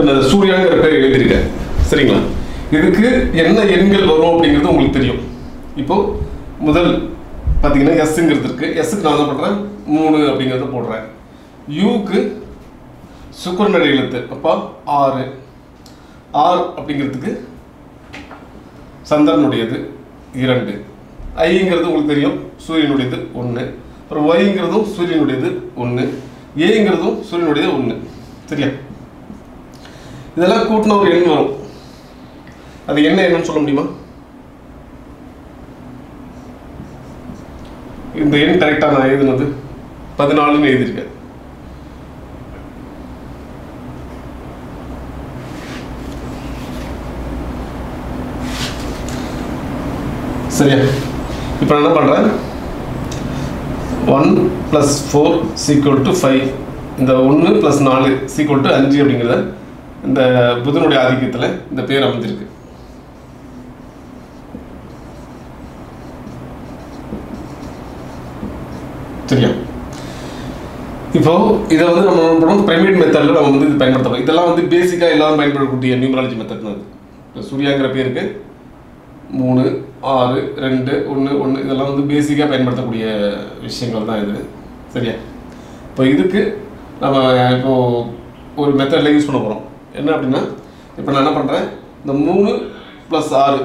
இந்த சூர்யாங்கிற பேர் எழுதியிருக்கேன் சரிங்களா இதுக்கு என்ன எண்கள் வரும் அப்படிங்கிறது உங்களுக்கு தெரியும் இப்போ முதல் பார்த்தீங்கன்னா எஸ்ங்கிறது இருக்கு எஸ்க்கு நான் என்ன பண்ணுறேன் மூணு அப்படிங்கிறத போடுறேன் யூக்கு சுக்கரநடை எழுத்து அப்போ ஆறு ஆர் அப்படிங்கிறதுக்கு சந்திரனுடையது இரண்டு ஐங்கிறது உங்களுக்கு தெரியும் சூரியனுடையது ஒன்று அப்புறம் ஒய்ங்கிறதும் சூரியனுடையது ஒன்று ஏங்கிறதும் சூரியனுடையது ஒன்று சரியா இதெல்லாம் கூட்டின ஒரு எண் வரும் அது என்ன எண்ணுன்னு சொல்ல முடியுமா இந்த எண் கரெக்டாக நான் எழுதுனது பதினாலுன்னு எழுதியிருக்கேன் சரியா இப்போ நான் என்ன பண்ணுறேன் one plus four equal to five இந்த ஒன்று ப்ளஸ் நாலு சீக்குவல் டு அஞ்சு அப்படிங்கிறத இந்த புதனுடைய ஆதிக்கத்தில் இந்த பேர் அமைஞ்சிருக்கு சரியா இப்போ இதை வந்து நம்ம என்ன பண்ணுவோம் பிரமிட் மெத்தடில் நம்ம வந்து இது பயன்படுத்தலாம் இதெல்லாம் வந்து பேசிக்காக எல்லாரும் பயன்படக்கூடிய நியூமராலஜி மெத்தட் தான் இது இப்போ சூர்யாங்கிற பேருக்கு மூணு ஆறு ரெண்டு ஒன்று ஒன்று இதெல்லாம் வந்து பேசிக்காக பயன்படுத்தக்கூடிய விஷயங்கள் தான் இது சரியா இப்போ இதுக்கு நம்ம இப்போ ஒரு மெத்தடில் யூஸ் பண்ண போகிறோம் என்ன அப்படின்னா இப்போ நான் என்ன பண்ணுறேன் இந்த மூணு ப்ளஸ் ஆறு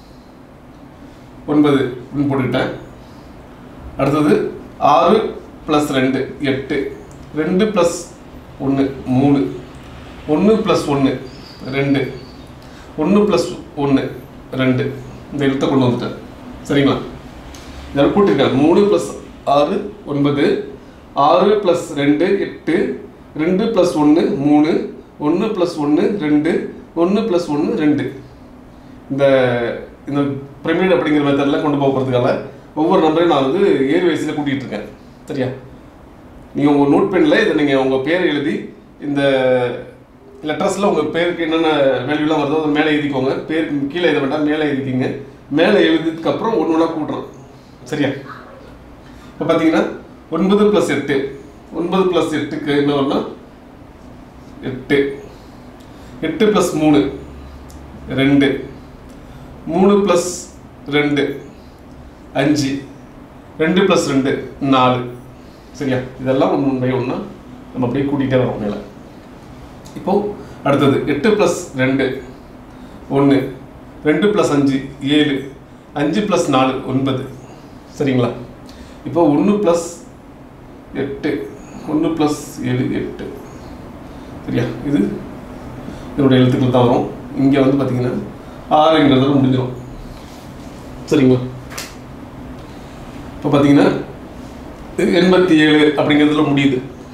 ஒன்பது அப்படின்னு போட்டுக்கிட்டேன் அடுத்தது ஆறு ப்ளஸ் ரெண்டு எட்டு ரெண்டு ப்ளஸ் ஒன்று மூணு ஒன்று ப்ளஸ் ஒன்று ரெண்டு ஒன்று ப்ளஸ் ஒன்று ரெண்டு இந்த எழுத்தை கொண்டு வந்துட்டேன் சரிங்களா இதெல்லாம் கூட்டிருக்கேன் மூணு ப்ளஸ் ஆறு ஒன்பது ஆறு ப்ளஸ் ரெண்டு எட்டு ரெண்டு ப்ளஸ் ஒன்று மூணு ஒன்று ப்ளஸ் ஒன்று ரெண்டு ஒன்று ப்ளஸ் ஒன்று ரெண்டு இந்த இந்த பிரமிட் அப்படிங்கிற மெத்தடில் கொண்டு போக போகிறதுக்காக ஒவ்வொரு நம்பரையும் நான் வந்து ஏர் வயசில் கூட்டிகிட்டு இருக்கேன் சரியா நீங்கள் உங்கள் நோட் பெனில் இதை நீங்கள் உங்கள் பேர் எழுதி இந்த லெட்டர்ஸில் உங்கள் பேருக்கு என்னென்ன வேல்யூலாம் வருதோ அதை மேலே எழுதிக்கோங்க பேருக்கு கீழே எழுத வேண்டாம் மேலே எழுதிக்கிங்க மேலே எழுதியதுக்கு அப்புறம் ஒன்று ஒன்றா கூட்டுறோம் சரியா இப்போ பார்த்தீங்கன்னா ஒன்பது ப்ளஸ் எட்டு ஒன்பது ப்ளஸ் எட்டுக்கு என்ன வரும்னா எட்டு எட்டு ப்ளஸ் மூணு ரெண்டு மூணு ப்ளஸ் ரெண்டு அஞ்சு ரெண்டு ப்ளஸ் ரெண்டு நாலு சரியா இதெல்லாம் ஒன்று ஒன்று பை ஒன்றா நம்ம அப்படியே கூட்டிகிட்டே வரோம் மேலே இப்போ அடுத்தது எட்டு ப்ளஸ் ரெண்டு ஒன்று ரெண்டு ப்ளஸ் அஞ்சு ஏழு அஞ்சு ப்ளஸ் நாலு ஒன்பது சரிங்களா இப்போ ஒன்று ப்ளஸ் எட்டு ஒன்று ப்ளஸ் ஏழு எட்டு சரியா இது இதனுடைய எழுத்துக்கள் தான் வரும் இங்கே வந்து பார்த்தீங்கன்னா ஆறுங்கிறதோட முடிஞ்சிடும் சரிங்களா இப்போ பார்த்தீங்கன்னா எண்பத்தி ஏழு அப்படிங்கிறதுல முடியுது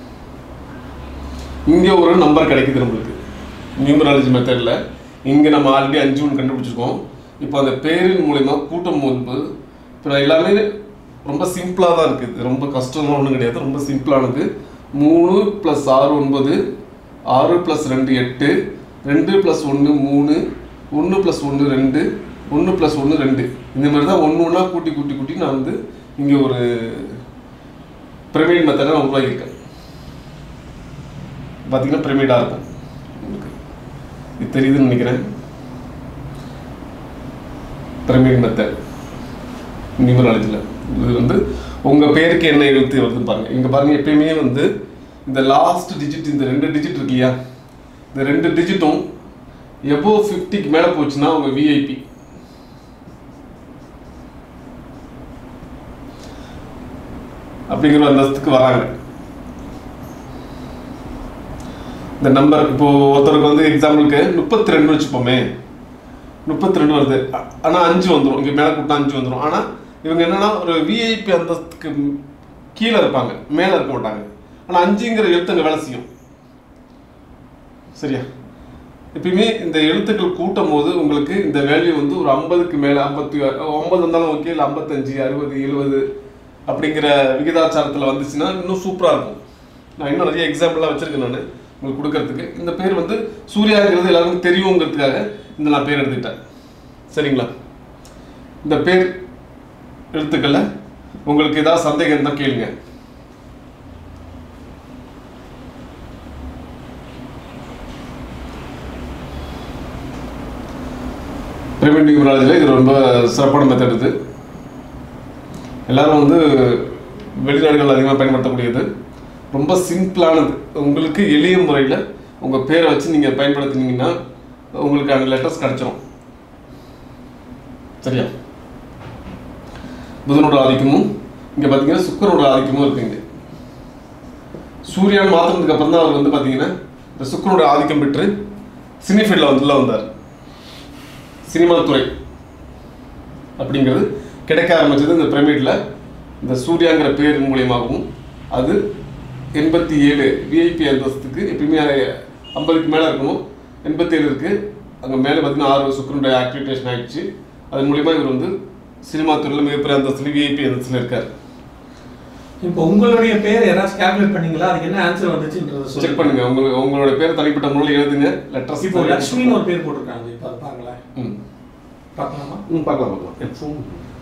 இங்கே ஒரு நம்பர் கிடைக்குது நம்மளுக்கு நியூமராலஜி மெத்தடில் இங்கே நம்ம ஆல்ரெடி அஞ்சு ஒன்று கண்டுபிடிச்சிருக்கோம் இப்போ அந்த பேரின் மூலயமா கூட்டம் போது இப்போ எல்லாமே ரொம்ப சிம்பிளாக தான் இருக்குது ரொம்ப கஷ்டம்லாம் ஒன்றும் கிடையாது ரொம்ப சிம்பிளானது மூணு ப்ளஸ் ஆறு ஒன்பது ஆறு ப்ளஸ் ரெண்டு எட்டு ரெண்டு ப்ளஸ் ஒன்று மூணு ஒன்று ப்ளஸ் ஒன்று ரெண்டு ஒன்று ப்ளஸ் ஒன்று ரெண்டு இந்த மாதிரி தான் ஒன்று ஒன்றா கூட்டி கூட்டி கூட்டி நான் வந்து இங்கே ஒரு பிரமிட் மெத்தடை நான் உருவாக்கியிருக்கேன் பார்த்தீங்கன்னா பிரமிடாக இருக்கும் உங்களுக்கு இது தெரியுதுன்னு நினைக்கிறேன் பிரமிட் மெத்தட் நியூமராலஜியில் இது வந்து உங்கள் பேருக்கு என்ன எழுத்து வருதுன்னு பாருங்கள் இங்கே பாருங்கள் எப்பயுமே வந்து இந்த லாஸ்ட் டிஜிட் இந்த ரெண்டு டிஜிட் இருக்கு இல்லையா இந்த ரெண்டு டிஜிட்டும் எபோ ஃபிஃப்டிக்கு மேலே போச்சுன்னா அவங்க விஐபி அப்படிங்கிற அந்தஸ்துக்கு வராங்க இந்த நம்பர் இப்போ ஒருத்தருக்கு வந்து எக்ஸாம்பிளுக்கு முப்பத்தி ரெண்டு வச்சுப்போமே முப்பத்தி ரெண்டு வருது அ- ஆனா அஞ்சு வந்துடும் இங்க மேல கூட்டினா அஞ்சு வந்துடும் ஆனா இவங்க என்னன்னா ஒரு விஐபி அந்தஸ்துக்கு ம் கீழே இருப்பாங்க மேல இருக்க மாட்டாங்க ஆனா அஞ்சுங்கிற எழுத்து அங்க வேலை செய்யும் சரியா எப்பயுமே இந்த எழுத்துக்கள் கூட்டும் போது உங்களுக்கு இந்த வேல்யூ வந்து ஒரு ஐம்பதுக்கு மேலே ஐம்பத்தி ஐம்பது இருந்தாலும் ஓகே இல்லை ஐம்பத்தஞ்சு அறுபது எழுபது அப்படிங்கிற விகிதாச்சாரத்தில் வந்துச்சுன்னா இன்னும் சூப்பராக இருக்கும் நான் இன்னும் நிறைய எக்ஸாம்பிளாக வச்சுருக்கேன் நான் உங்களுக்கு கொடுக்கறதுக்கு இந்த பேர் வந்து சூர்யாங்கிறது எல்லாருக்கும் தெரியுங்கிறதுக்காக இந்த நான் பேர் எடுத்துக்கிட்டேன் சரிங்களா இந்த பேர் எழுத்துக்களில் உங்களுக்கு ஏதாவது சந்தேகம் இருந்தால் கேளுங்க பேமெண்ட் நியூமராலஜியில் இது ரொம்ப சிறப்பான மெத்தட் இது எல்லாரும் வந்து வெளிநாடுகள் அதிகமாக பயன்படுத்தக்கூடியது ரொம்ப சிம்பிளானது உங்களுக்கு எளிய முறையில் உங்கள் பேரை வச்சு நீங்கள் பயன்படுத்தினீங்கன்னா உங்களுக்கான லெட்டர்ஸ் கிடைச்சிரும் சரியா புதனோட ஆதிக்கமும் இங்கே பார்த்தீங்கன்னா சுக்கரோட ஆதிக்கமும் இருக்குங்க சூரியன் மாத்தினதுக்கு அப்புறம் தான் அவர் வந்து பார்த்தீங்கன்னா இந்த சுக்கரோட ஆதிக்கம் பெற்று சினி ஃபீல்டில் வந்து உள்ள வந்தார் சினிமா துறை அப்படிங்கிறது கிடைக்க ஆரம்பிச்சது இந்த பிரமிடில் இந்த சூர்யாங்கிற பேர் மூலியமாகவும் அது எண்பத்தி ஏழு விஐபி அந்தஸ்துக்கு எப்பயுமே ஐம்பதுக்கு மேலே இருக்கணும் எண்பத்தி ஏழு இருக்குது அங்கே மேலே பார்த்தீங்கன்னா ஆறு சுக்கரனுடைய ஆக்டிவேஷன் ஆயிடுச்சு அதன் மூலியமா இவர் வந்து சினிமா துறையில் மிகப்பெரிய அந்தஸ்துல விஐபி அந்தஸ்துல இருக்கார் இப்போ உங்களுடைய பேர் யாராச்சும் கால்குலேட் பண்ணீங்களா அதுக்கு என்ன ஆன்சர் வந்துச்சுன்றத செக் சொல்லுங்க பண்ணுங்க உங்களுக்கு உங்களோட பேர் தனிப்பட்ட முறையில் எழுதுங்க லெட்டர்ஸ் இப்போ லக்ஷ்மின்னு ஒரு பேர் போட்டிருக்காங்க இப்போ அதை பாருங்களேன் ம் பார்க்கலாமா ம் பார்க்கலாம் பார்க்கலாம்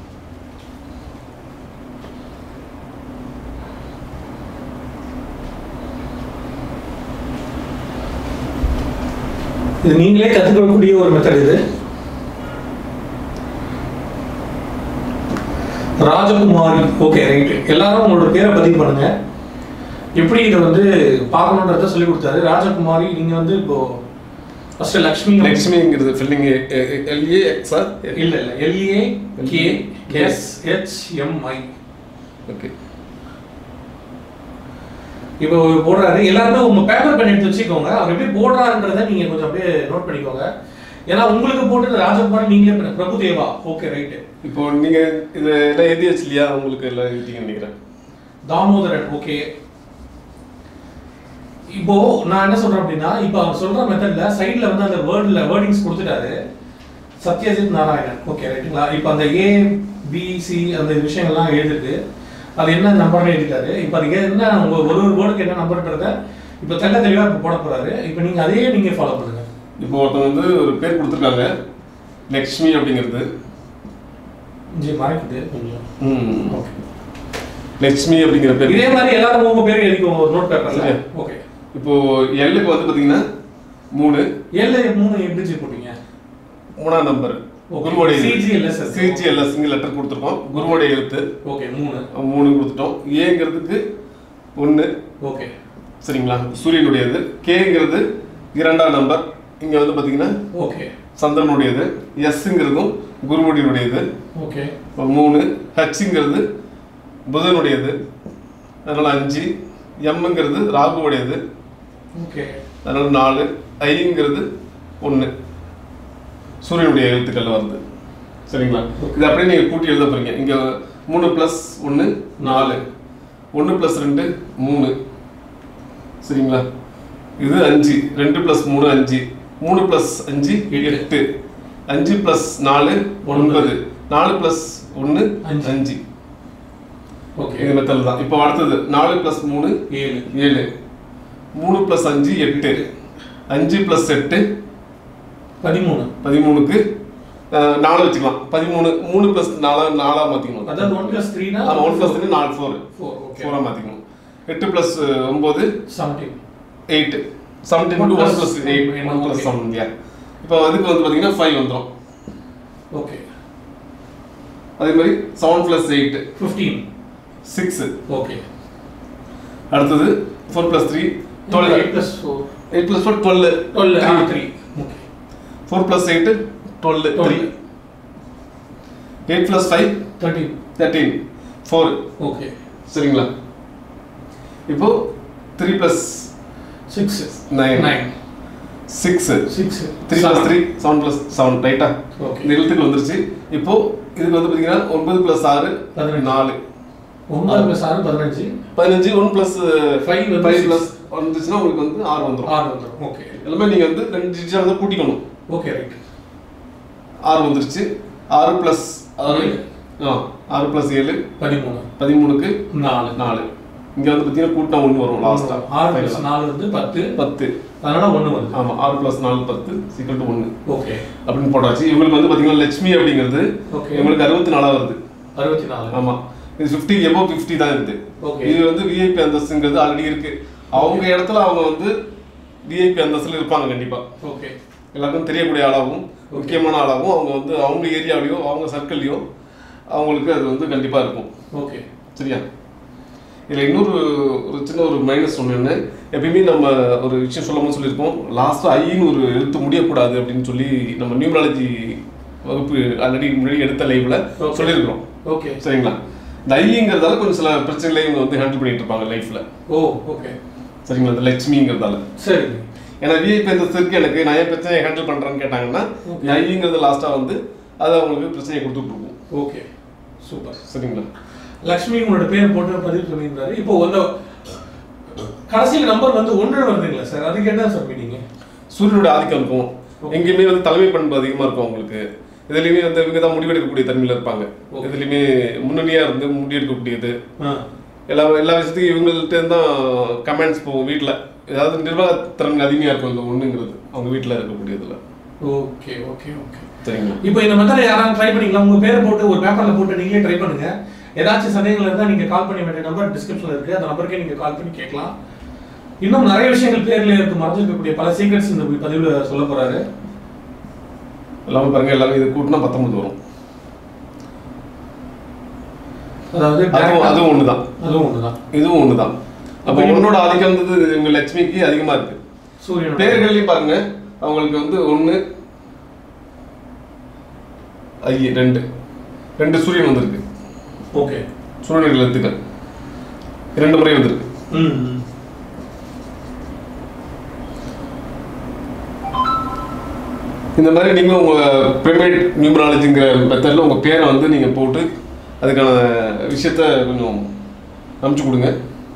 இது நீங்களே கத்துக்கக்கூடிய ஒரு மெத்தட் இது ராஜகுமாரி ஓகே ரைட் எல்லாரும் உங்களோட பேரை பதிவு பண்ணுங்க எப்படி இதை வந்து பார்க்கணுன்றத சொல்லி கொடுத்தாரு ராஜகுமாரி நீங்க வந்து இப்போ ஃபர்ஸ்ட் லக்ஷ்மி லக்ஷ்மிங்கிறது ஃபில்லிங் எல்ஏ எக்ஸா இல்ல இல்ல L A K S H M I okay இப்போ போடுறாரு எல்லாருமே உங்க பேப்பர் பென் எடுத்து வச்சுக்கோங்க அவர் எப்படி போடுறாருன்றத நீங்க கொஞ்சம் அப்படியே நோட் பண்ணிக்கோங்க ஏன்னா உங்களுக்கு போட்டு ராஜகுமாரி நீங்களே பண்ண பிரபுதேவா ஓகே ரைட்டு இப்போ நீங்க இது எல்லாம் எழுதி வச்சு இல்லையா உங்களுக்கு எல்லாம் எழுதிங்கன்னு நினைக்கிறேன் தாமோதரன் ஓகே இப்போ நான் என்ன சொல்றேன் அப்படின்னா இப்போ அவர் சொல்ற மெத்தட்ல சைடுல வந்து அந்த வேர்ட்ல வேர்டிங்ஸ் கொடுத்துட்டாரு சத்யஜித் நாராயணன் ஓகே ரைட்டுங்களா இப்போ அந்த ஏ பி சி அந்த விஷயங்கள்லாம் எழுதிருக்கு அது என்ன நம்பர்னு எழுதிட்டாரு இப்போ அது என்ன உங்க ஒரு ஒரு வேர்டுக்கு என்ன நம்பர்ன்றத இப்போ தெள்ள தெளிவா இப்போ போட போறாரு இப்போ நீங்க அதையே நீங்க ஃபாலோ பண்ணுங்க இப்போ ஒருத்தவங்க வந்து ஒரு பேர் கொடுத்துருக்காங்க லக்ஷ்மி அப்படிங்கிறது ஜி மறைக்குது கொஞ்சம் ம் ஓகே லக்ஷ்மி அப்படிங்கிற பேர் இதே மாதிரி எல்லாரும் உங்க பேர் எழுதிக்கோங்க ஒரு நோட் பேப்பர்ல சரி. ஓகே இப்போ எல்லுக்கு வந்து பாத்தீங்கன்னா மூணு ஏழு மூணு எப்படி ஜி போட்டீங்க மூணாம் நம்பர் Okay. குருவோடைய CGLS. சிஜிஎல்எஸ் சிங்கிள் லெட்டர் கொடுத்துருக்கோம் குருவோடைய எழுத்து ஓகே மூணு மூணு கொடுத்துட்டோம் ஏங்கிறதுக்கு ஒன்று ஓகே சரிங்களா சூரியனுடையது கேங்கிறது இரண்டாம் நம்பர் இங்கே வந்து பார்த்தீங்கன்னா ஓகே சந்திரனுடையது எஸ்ங்கிறதும் குருவுடையது ஓகே இப்போ மூணு ஹச்சுங்கிறது புதனுடையது அதனால் அஞ்சு எம்ங்கிறது ராகுவுடையது ஓகே அதனால் நாலு ஐங்கிறது ஒன்று சூரியனுடைய எழுத்துக்கள் வருது சரிங்களா இது அப்படியே நீங்கள் கூட்டி எழுத போறீங்க இங்கே மூணு ப்ளஸ் ஒன்று நாலு ஒன்று ப்ளஸ் ரெண்டு மூணு சரிங்களா இது அஞ்சு ரெண்டு ப்ளஸ் மூணு அஞ்சு மூணு ப்ளஸ் அஞ்சு எட்டு அஞ்சு ப்ளஸ் நாலு ஒன்பது நாலு ப்ளஸ் ஒன்று அஞ்சு. அஞ்சு ஓகே இது மெத்தட் தான் இப்போ அடுத்தது நாலு ப்ளஸ் மூணு ஏழு ஏழு மூணு ப்ளஸ் அஞ்சு எட்டு அஞ்சு ப்ளஸ் எட்டு பதிமூணு பதிமூணுக்கு அஹ், நாலு வச்சுக்கலாம் பதிமூணு மூணு ப்ளஸ் நாலா நாலாக மாற்றிக்கணும் அதாவது ஒன் பிளஸ் த்ரீனா ஆமாம் ஒன் ப்ளஸ் த்ரீ நாலு ஃபோர் ஃபோர் ஓகே ஃபோராக மாற்றிக்கணும் எட்டு ப்ளஸ் ஒம்பது seventeen eight seventeen One two one plus plus eight one, one plus okay. Seven yeah இப்போ அதுக்கு வந்து பார்த்தீங்கன்னா ஃபைவ் வந்துடும் ஓகே அதே மாதிரி seven plus eight fifteen six okay அடுத்தது four plus three twelve eight plus four eight plus four twelve twelve three okay four plus eight twelve three twelve eight plus five thirteen thirteen four okay சரிங்களா இப்போ three plus six Nine. Nine six six three plus three seven plus seven ரைட்டா okay இந்த எழுத்துக்கள் வந்துருச்சு இப்போ இதுக்கு வந்து பார்த்தீங்கன்னா ஒன்பது ப்ளஸ் ஆறு பதினஞ்சு. நாலு ஒன்பது ப்ளஸ் ஆறு பதினஞ்சு பதினஞ்சு ஒன் ப்ளஸ் Five வந்து ஃபைவ் six. ப்ளஸ் வந்துச்சுன்னா உங்களுக்கு வந்து ஆறு வந்துடும் ஆறு வந்துடும் ஓகே எல்லாமே நீங்கள் வந்து ரெண்டு டிஜிட் வந்து கூட்டிக்கணும் ஓகே ரைட் ஆறு வந்துருச்சு ஆறு ப்ளஸ் ஆறு ஏழு. ஆ ஆறு ப்ளஸ் ஏழு பதிமூணு பதிமூணுக்கு நாலு நாலு இங்கே வந்து பார்த்தீங்கன்னா கூட்டம் ஒன்று வரும் ஆறு லாஸ்ட்டாக பிளஸ் நாலு வந்து பத்து பத்து அதனால ஒண்ணு வருது ஆமாம் ஆறு ப்ளஸ் நாலு பத்து சீக்கிரம் டு ஒன்று ஓகே அப்படின்னு போட்டாச்சு இவங்களுக்கு வந்து பார்த்தீங்கன்னா லட்சுமி அப்படிங்கிறது ஓகே இவங்களுக்கு அறுபத்தி நாலாக வருது அறுபத்தி நாலு ஆமாம் இது ஃபிஃப்டி எபோ ஃபிஃப்டி தான் இருக்குது ஓகே இது வந்து விஐபி அந்தஸ்துங்கிறது ஆல்ரெடி இருக்கு அவங்க இடத்துல அவங்க வந்து விஐபி அந்தஸ்துல இருப்பாங்க கண்டிப்பா ஓகே எல்லாருக்கும் தெரியக்கூடிய ஆளாகவும் முக்கியமான ஆளாகவும் அவங்க வந்து அவங்க ஏரியாவிலையோ அவங்க சர்க்கிள்லையோ அவங்களுக்கு அது வந்து கண்டிப்பாக இருக்கும் ஓகே சரியா இதில் இன்னொரு ஒரு சின்ன ஒரு மைனஸ் ஒன்று என்ன எப்பயுமே நம்ம ஒரு விஷயம் சொல்லும்போது சொல்லியிருக்கோம் லாஸ்ட்டாக ஐன்னு ஒரு எழுத்து முடியக்கூடாது அப்படின்னு சொல்லி நம்ம நியூமராலஜி வகுப்பு ஆல்ரெடி முன்னாடி எடுத்த லைவ்ல Okay. சொல்லியிருக்கிறோம் ஓகே சரிங்களா இந்த ஐங்கிறதால கொஞ்சம் சில பிரச்சனைகளையும் இவங்க வந்து ஹேண்டில் பண்ணிட்டு இருப்பாங்க லைஃப்ல ஓ ஓகே சரிங்களா இந்த லட்சுமிங்கிறதால சரி ஏன்னா விஐபி அந்த இருக்கு எனக்கு நான் ஏன் பிரச்சனையை ஹேண்டில் பண்றேன்னு கேட்டாங்கன்னா Okay. ஐங்கிறது லாஸ்ட்டாக வந்து அது அவங்களுக்கு பிரச்சனையை கொடுத்துட்டு இருக்கும் ஓகே சூப்பர் சரிங்களா லக்ஷ்மி உங்களோட பேர் போட்டு பதிவு சொல்லியிருந்தாரு இப்போ அந்த கடைசியில் நம்பர் வந்து ஒன்று வருதுங்களா சார் அதுக்கு என்ன சார் மீனிங் சூரியனோட ஆதிக்கம் இருக்கும் எங்கேயுமே வந்து தலைமை பண்பு அதிகமா இருக்கும் அவங்களுக்கு இதுலயுமே வந்து இவங்க தான் முடிவெடுக்கக்கூடிய தன்மையில இருப்பாங்க Okay. இதுலயுமே முன்னணியா இருந்து முடிவெடுக்கக்கூடியது ஆ எல்லா எல்லா விஷயத்துக்கும் இவங்கள்ட்ட இருந்து தான் கமெண்ட்ஸ் போகும் வீட்ல ஏதாவது நிர்வாகத்திறன் அதிகமா இருக்கும் இந்த ஒண்ணுங்கிறது அவங்க வீட்ல இருக்கக்கூடியதுல ஓகே ஓகே ஓகே சரிங்களா இப்போ இந்த மெத்தடை யாராவது ட்ரை பண்ணிக்கலாம் உங்க பேரை போட்டு ஒரு பேப்பர்ல போட்டு நீங்களே ட்ரை பண்ணுங்க ஏதாச்சும் சந்தேகங்கள் இருந்தால் நீங்க கால் பண்ண வேண்டிய நம்பர் டிஸ்கிரிப்ஷன்ல இருக்கு அந்த நம்பருக்கே நீங்க கால் பண்ணி கேட்கலாம் இன்னும் நிறைய விஷயங்கள் பேர்ல இருக்கு மறைஞ்சிருக்கக்கூடிய பல சீக்ரெட்ஸ் இந்த பதிவுல சொல்ல போறாரு எல்லாமே பாருங்க எல்லாமே இது கூட்டினா பத்தொன்பது வரும் அதாவது அதுவும் direct ஆ- அதுவும் ஒண்ணுதான் அதுவும் ஒண்ணுதான் இதுவும் ஒண்ணுதான் அப்போ அப்ப உன்னோட ஆதிக்கம் வந்து இவங்க லட்சுமிக்கு அதிகமா இருக்கு சூரியனோட பேர்கள்லயும் பாருங்க அவங்களுக்கு வந்து ஒண்ணு ஐ ரெண்டு ரெண்டு சூரியன் வந்திருக்கு ஓகே சூரியன் எழுத்துக்கள் இரண்டு முறை வந்திருக்கு ம் ம். இந்த மாதிரி நீங்களும் உங்கள் பிரமிட் நியூமராலஜிங்கிற மெத்தடில் உங்கள் பேரை வந்து நீங்கள் போட்டு அதுக்கான விஷயத்த கொஞ்சம் அனுப்பிச்சு கொடுங்க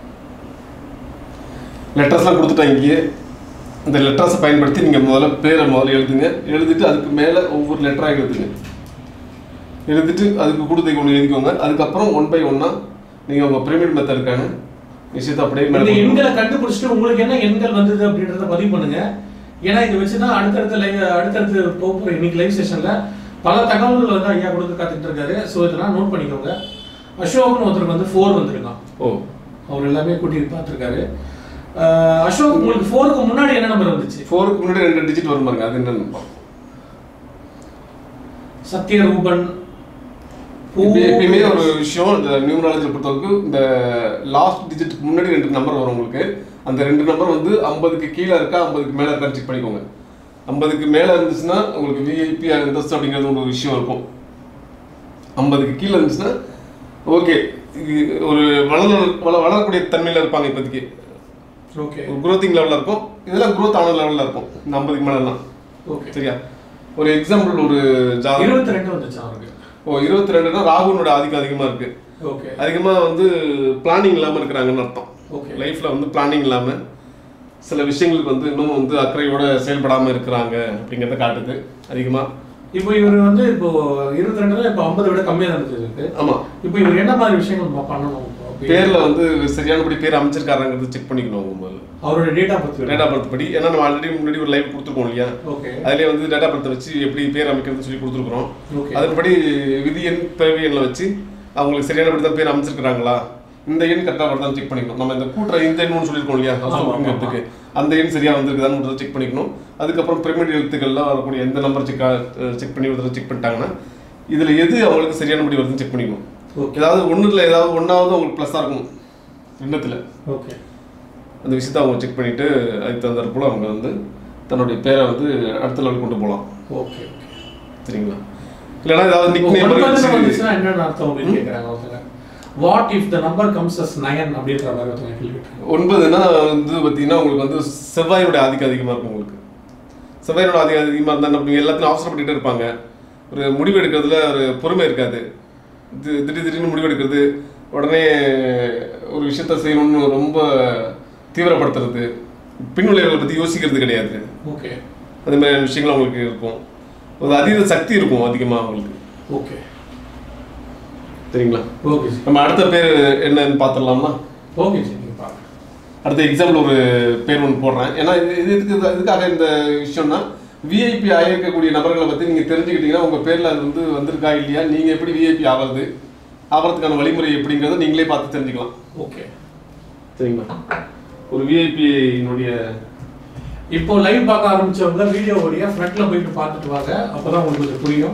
லெட்டர்ஸ்லாம் கொடுத்துட்டேன் இங்கேயே இந்த லெட்டர்ஸை பயன்படுத்தி நீங்கள் முதல்ல பேரை முதல்ல எழுதுங்க எழுதிட்டு அதுக்கு மேலே ஒவ்வொரு லெட்டராக எழுதுங்க எழுதிட்டு அதுக்கு கொடுத்து ஒன்று எழுதிக்கோங்க அதுக்கப்புறம் ஒன் பை ஒன்னாக நீங்கள் உங்கள் பிரமிட் மெத்தடுக்கான விஷயத்தை அப்படியே இந்த மேலே எண்களை கண்டுபிடிச்சிட்டு உங்களுக்கு என்ன எண்கள் வந்தது அப்படின்றத பதிவு பண்ணுங்க ஏன்னா இதை வச்சுதான் அடுத்தடுத்த லைவ் அடுத்தடுத்து போக போற இன்னைக்கு லைவ் செஷன்ல பல தகவல்கள் வந்து ஐயா கொடுக்க காத்துட்டு இருக்காரு ஸோ இதெல்லாம் நோட் பண்ணிக்கோங்க அசோக்னு ஒருத்தருக்கு வந்து ஃபோர் வந்திருக்கான் ஓ அவர் எல்லாமே கூட்டி பார்த்துருக்காரு அஹ் அசோக் உங்களுக்கு ஃபோருக்கு முன்னாடி என்ன நம்பர் வந்துச்சு ஃபோருக்கு முன்னாடி ரெண்டு டிஜிட் வரும் பாருங்க அது என்னன்னு பார்ப்போம். சத்யரூபன் இப்ப எப்பயுமே ஒரு விஷயம் இந்த நியூமராலஜி பொறுத்தவரைக்கும் இந்த லாஸ்ட் டிஜிட்டுக்கு முன்னாடி ரெண்டு நம்பர் வரும் உங்களுக்கு அந்த ரெண்டு நம்பர் வந்து ஐம்பதுக்கு கீழே இருக்கா ஐம்பதுக்கு மேலே இருக்கா செக் பண்ணிக்கோங்க ஐம்பதுக்கு மேலே இருந்துச்சுன்னா உங்களுக்கு விஐபி அந்தஸ்து அப்படிங்கிறது ஒரு விஷயம் இருக்கும் ஐம்பதுக்கு கீழே இருந்துச்சுன்னா ஓகே ஒரு வளர வள வளரக்கூடிய தன்மையில் இருப்பாங்க இப்போதைக்கு ஓகே ஒரு குரோத்திங் லெவலில் இருக்கும் இதெல்லாம் குரோத் ஆன லெவலில் இருக்கும் இந்த ஐம்பதுக்கு மேலெல்லாம் ஓகே சரியா ஒரு எக்ஸாம்பிள் ஒரு ஜாதகம் இருபத்தி ரெண்டு வந்துச்சு அவருக்கு ஓ இருபத்தி ரெண்டுனா ராகுனோட ஆதிக்கம் அதிகமாக இருக்கு ஓகே அதிகமாக வந்து பிளானிங் இல்லாமல் இருக்கிறாங்கன்னு அர்த்தம் ஓகே லைஃப்பில் வந்து பிளானிங் இல்லாமல் சில விஷயங்களுக்கு வந்து இன்னும் வந்து அக்கறையோட செயல்படாமல் இருக்கிறாங்க அப்படிங்கிறத காட்டுது அதிகமாக இப்போ இவர் வந்து இப்போ இருபத்தி ரெண்டு இப்போ ஐம்பதை விட கம்மியாக இருந்துச்சு ஆமாம் இப்போ இவர் என்ன மாதிரி விஷயங்கள் ப- பண்ணணும் இப்போ? பேரில் வந்து சரியானபடி பேர் அமைச்சிருக்காருங்கிறது செக் பண்ணிக்கணும் அவங்க முதல்ல அவரோட date of birth date of birth படி ஏன்னா நம்ம ஆல்ரெடி முன்னாடி ஒரு லைவ் கொடுத்துருக்கோம் இல்லையா ஓகே அதுலேயே வந்து டேட் ஆஃப் பர்த்தை வச்சு எப்படி பேர் அமைக்கிறதுன்னு சொல்லி கொடுத்துருக்குறோம் ஓகே அதன்படி விதி எண் பிறவி எண்ணில் வச்சு அவங்களுக்கு சரியானபடி தான் பேர் அமைச்சிருக்கிறாங்களா இந்த எண் கரெக்டாக வருதான்னு செக் பண்ணிக்கணும் நம்ம இந்த கூட்டுற இந்த எண்ணு சொல்லியிருக்கோம் இல்லையா ஆமா, ஆமா, அசோகத்துக்கு அந்த எண் சரியா வந்திருக்குதான்னு செக் பண்ணிக்கணும் அதுக்கப்புறம் பிரமிட் எழுத்துக்கள்லாம் வரக்கூடிய எந்த நம்பர் செக் செக் பண்ணி ஒரு செக் பண்ணிட்டாங்கன்னா இதுல எது அவங்களுக்கு சரியானபடி வருதுன்னு செக் பண்ணிக்கணும் ஓகே ஏதாவது ஒண்ணுல ஏதாவது ஒன்றாவது அவங்களுக்கு ப்ளஸ்ஸாக இருக்கும் எண்ணத்துல ஓகே அந்த விஷயத்தை அவங்க செக் பண்ணிட்டு அதுக்கு தகுந்தாற் போல அவங்க வந்து தன்னுடைய பேரை வந்து அடுத்த லெவல் கொண்டு போகலாம் ஓகே ஓகே சரிங்களா இல்லைன்னா ஏதாவது இப்போ நிக் ஒன்பதுல வச்சு வந்துச்சுன்னா என்னென்ன அர்த்தம் அப்படின்னு கேட்குறாங்க ஒருத்தங்க what if the number comes as nine அப்படின்ற மாதிரி ஒருத்தங்க கேள்வி கேட்டாங்க ஒன்பதுனா வந்து பார்த்தீங்கன்னா உங்களுக்கு வந்து செவ்வாயோட ஆதிக்கம் அதிகமாக இருக்கும் உங்களுக்கு செவ்வாயோட ஆதிக்கம் அதிகமாக இருந்தால் என்ன பண்ணுவீங்க எல்லாத்தையும் அவசரப்பட்டுட்டே இருப்பாங்க ஒரு முடிவு எடுக்கிறதுல ஒரு பொறுமை இருக்காது இது திடீர் திடீர்னு முடிவு எடுக்கிறது உடனே ஒரு விஷயத்த செய்யணும்னு ரொம்ப தீவிரப்படுத்துறது பின் விளைவுகளை பற்றி யோசிக்கிறது கிடையாது ஓகே அது மாதிரியான விஷயங்கள் அவங்களுக்கு இருக்கும் ஒரு அதீத சக்தி இருக்கும் அதிகமாக அவங்களுக்கு ஓகே சரிங்களா ஓகே சார் நம்ம அடுத்த பேர் என்னன்னு பார்த்துடலாமா ஓகே சார் நீங்கள் பாருங்க அடுத்த எக்ஸாம்பிள் ஒரு பேர் ஒன்று போடுறேன் ஏன்னா இது இது இதுக்கு இதுக்காக இந்த விஷயம்னா விஐபி ஆகிருக்கக்கூடிய நபர்களை பற்றி நீங்கள் தெரிஞ்சுக்கிட்டீங்கன்னா உங்கள் பேரில் அது வந்து வந்திருக்கா இல்லையா நீங்கள் எப்படி விஐபி ஆகிறது ஆகிறதுக்கான வழிமுறை எப்படிங்கிறத நீங்களே பார்த்து தெரிஞ்சுக்கலாம் ஓகே சரிங்களா ஒரு விஐபியினுடைய இப்போ லைவ் பார்க்க ஆரம்பிச்சவங்க வீடியோவுடைய ஃப்ரண்ட்ல போயிட்டு பார்த்துட்டு வாங்க அப்பதான் உங்களுக்கு கொஞ்சம் புரியும்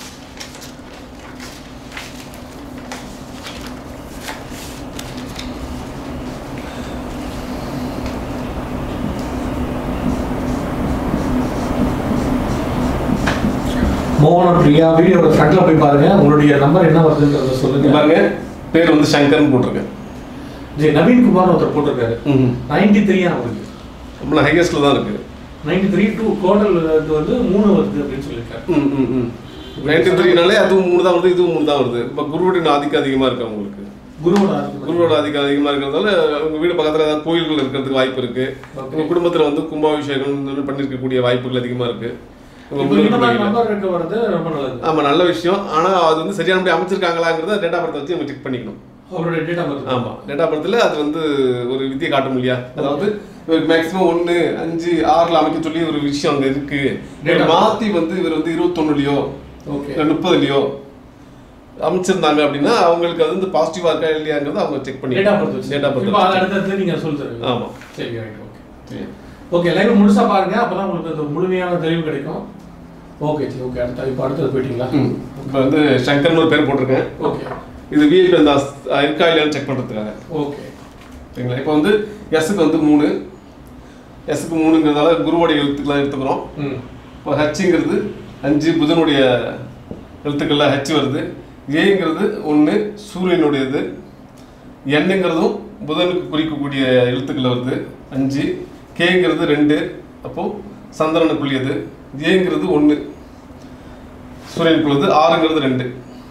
மோகன பிரியா வீடியோட ஃப்ரண்ட்ல போய் பாருங்க உங்களுடைய நம்பர் என்ன வருதுன்றத இங்க சொல்லுங்க பாருங்க பேர் வந்து சங்கர்னு போட்டிருக்கேன் ஜி நவீன் குமார் ஒருத்தர் போட்டிருக்காரு நைன்டி த்ரீயா அவருக்கு நம்மள ஹையஸ்ட்ல தான் இருக்கு நைன்டி த்ரீ டூ டோட்டல் இது வந்து மூணு வருது அப்படின்னு சொல்லியிருக்காரு ம் ம் ம் நைன்டி த்ரீனாலே அதுவும் மூணு தான் வருது இதுவும் மூணு தான் வருது இப்போ குருவுடைய ஆதிக்கம் அதிகமாக இருக்கு அவங்களுக்கு குருவோட ஆதிக்கம். குருவோட ஆதிக்கம் அதிகமாக இருக்கிறதால உங்க வீடு பக்கத்தில் ஏதாவது கோயில்கள் இருக்கிறதுக்கு வாய்ப்பு இருக்கு Okay. உங்க குடும்பத்தில் வந்து கும்பாபிஷேகம் இந்த மாதிரி பண்ணிருக்கக்கூடிய வாய்ப்புகள் அதிகமாக இருக்கு உங்க இப்போ இந்த மாதிரி முன்னோர்கள் நம்பர் இருக்க வர்றது ரொம்ப நல்லது ஆமா நல்ல விஷயம் ஆனா அது வந்து சரியானபடி அமைச்சிருக்காங்களாங்கிறத டேட்டா பர்த்தை வச்சு நம்ம செக் பண்ணிக்கணும் அவருடைய டேட் ஆஃப் பர்த் ஆமா டேட்டா பர்த்தில் அது வந்து ஒரு வித்தியை காட்டும் இல்லையா அதாவது இவருக்கு மேக்ஸிமம் ஒன்று அஞ்சு ஆறில் அமைக்க சொல்லி ஒரு விஷயம் அங்கே இருக்கு Date of birth. மாற்றி வந்து இவர் வந்து இருபத்தொன்னுலையோ ஓகே இல்லை முப்பதுலையோ அமைச்சிருந்தாங்க அப்படின்னா அவங்களுக்கு அது வந்து பாசிட்டிவா இருக்கா இல்லையாங்கிறத அவங்க செக் பண்ணி date of birth date of இப்போ அது பர்த் அடுத்தது நீங்க சொல்லி தருவீங்க ஆமா சரி ரைட் ஓகே சரி. ஓகே லைவ் முழுசா பாருங்க அப்பதான் உங்களுக்கு அந்த முழுமையான தெளிவு கிடைக்கும் ஓகே சரி ஓகே அடுத்த இப்போ அடுத்தது போயிட்டீங்களா ம். இப்போ வந்து சங்கர்னு ஒரு பேர் போட்டிருக்கேன் ஓகே இது விஐபி அந்த அஸ்- இருக்கா இல்லையான்னு செக் பண்ணுறதுக்காக ஓகே சரிங்களா இப்போ வந்து எஸ்ஸுக்கு வந்து மூணு எஸ்ஸுக்கு மூணுங்கிறதால குருவோடைய எழுத்துக்கெல்லாம் எடுத்துக்கிறோம் ம் இப்போ ஹச்சுங்கிறது அஞ்சு புதனுடைய எழுத்துக்கள்ல ஹச் வருது ஏங்கிறது ஒன்று சூரியனுடையது எண்ணுங்கிறதும் புதனுக்கு குறிக்கக்கூடிய எழுத்துக்கள் வருது அஞ்சு கேங்கிறது ரெண்டு அப்போது சந்திரனுக்குரியது ஏங்கிறது ஒன்று சூரியனுக்குள்ளது ஆறுங்கிறது ரெண்டு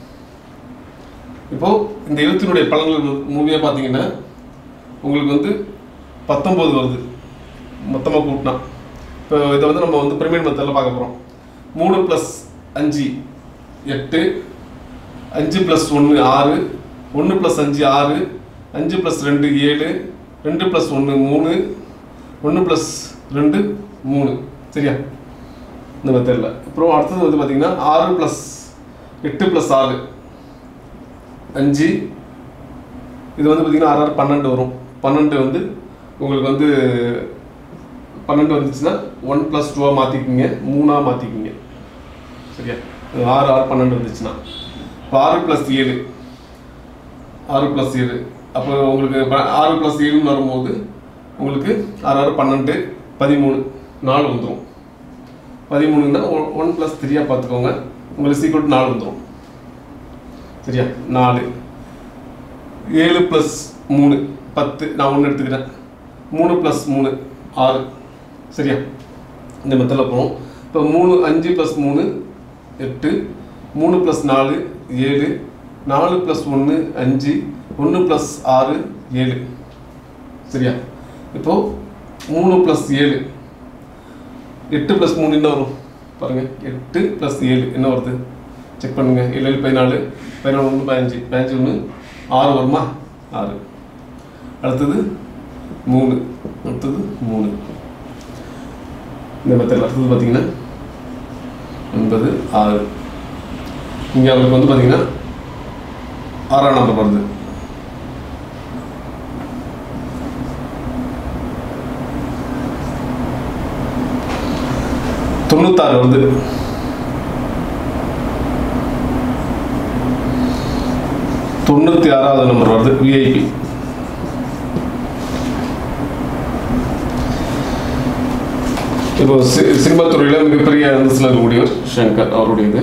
இப்போ இந்த எழுத்தினுடைய பலன்கள் மூவியாக பார்த்தீங்கன்னா உங்களுக்கு வந்து பத்தொம்போது வருது மொத்தமாக கூட்டினா இப்போ இதை வந்து நம்ம வந்து பிரமிட் மெத்தடில் பார்க்க போகிறோம் மூணு ப்ளஸ் அஞ்சு எட்டு அஞ்சு ப்ளஸ் ஒன்று ஆறு ஒன்று ப்ளஸ் அஞ்சு ஆறு அஞ்சு ப்ளஸ் ரெண்டு ஏழு ரெண்டு ப்ளஸ் ஒன்று மூணு ஒன்று ப்ளஸ் ரெண்டு மூணு சரியா இந்த மெத்தடில் அப்புறம் அடுத்தது வந்து பார்த்தீங்கன்னா ஆறு ப்ளஸ் எட்டு ப்ளஸ் ஆறு அஞ்சு இது வந்து பார்த்தீங்கன்னா ஆறு ஆறு பன்னெண்டு வரும் பன்னெண்டு வந்து உங்களுக்கு வந்து பன்னெண்டு வந்துச்சுன்னா ஒன் ப்ளஸ் டூவாக மாற்றிக்கிங்க மூணாக மாற்றிக்கிங்க சரியா இது ஆறு ஆறு பன்னெண்டு வந்துச்சுன்னா இப்போ ஆறு ப்ளஸ் ஏழு ஆறு ப்ளஸ் ஏழு அப்போ உங்களுக்கு ப- ஆறு ப்ளஸ் ஏழுன்னு வரும்போது உங்களுக்கு ஆறு ஆறு பன்னெண்டு பதிமூணு நாலு வந்துடும் பதிமூணுன்னா ஒன் ப்ளஸ் த்ரீயாக பார்த்துக்கோங்க உங்களுக்கு சீக்கிரம் நாலு வந்துடும் சரியா நாலு ஏழு ப்ளஸ் மூணு பத்து நான் ஒன்று எடுத்துக்கிறேன் மூணு ப்ளஸ் மூணு ஆறு சரியா இந்த மெத்தடில் போகும் இப்போ மூணு அஞ்சு ப்ளஸ் மூணு எட்டு மூணு ப்ளஸ் நாலு ஏழு நாலு ப்ளஸ் ஒன்று அஞ்சு ஒன்று ப்ளஸ் ஆறு ஏழு சரியா இப்போது மூணு ப்ளஸ் ஏழு எட்டு ப்ளஸ் மூணு என்ன வரும் பாருங்கள் எட்டு ப்ளஸ் ஏழு என்ன வருது செக் பண்ணுங்க ஏழு ஏழு பதினாலு பதினாலு ஒன்று பதினஞ்சு பதினஞ்சு ஒன்று ஆறு வருமா ஆறு அடுத்தது மூணு அடுத்தது மூணு இந்த மெத்தடில் அடுத்தது பார்த்தீங்கன்னா ஒன்பது ஆறு இங்கே அவருக்கு வந்து பார்த்தீங்கன்னா ஆறாம் நம்பர் வருது தொண்ணூத்தாறு வருது தொண்ணூற்றி ஆறாவது நம்பர் வருது விஐபி இப்போ சி சினிமா துறையில் மிகப்பெரிய அந்தஸ்தில் இருக்கக்கூடியவர் ஷங்கர் அவருடையது